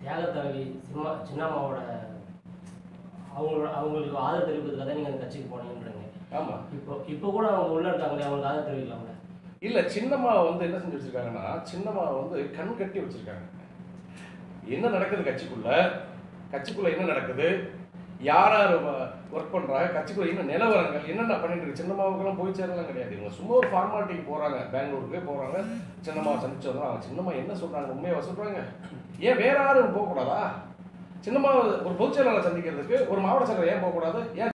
தியாகத்தலைவி சிம்மா சின்னம்மாவோட அவங்களோட அவங்களுக்கு ஆதரவு தெரிவிக்கிறதுக்காக தான் நீங்கள் அந்த கட்சிக்கு போனீங்கன்றீங்க ஆமா இப்போ இப்போ கூட அவங்க உள்ள இருக்காங்களே அவங்களுக்கு ஆதரவு தெரிவிக்கலாம்ல இல்ல சின்னம்மா வந்து என்ன செஞ்சு வச்சிருக்காங்கன்னா சின்னம்மா வந்து கண் கட்டி வச்சிருக்காங்க என்ன நடக்குது கட்சிக்குள்ள கட்சிக்குள்ள என்ன நடக்குது யார் யார் ஒர்க் பண்றாங்க கட்சிக்குள்ள என்ன நிலவரங்கள் என்னென்ன பண்ணிட்டு இருக்கு சின்னம்மாவுக்கெல்லாம் போய் சேரலாம் கிடையாது இவங்க சும்மா ஒரு ஃபார்மாலிட்டிக்கு போறாங்க பெங்களூருக்கு போறாங்க சின்னம்மாவை சந்திச்சு வந்தோம் அவங்க சின்னம்மா என்ன சொல்றாங்க உண்மையை சொல்றாங்க ஏன் வேற யாரும் போகக்கூடாதா சின்னம்மா ஒரு பொதுச் செயலாளர் சந்திக்கிறதுக்கு ஒரு மாவட்ட செயலர் ஏன் போகக்கூடாது ஏன்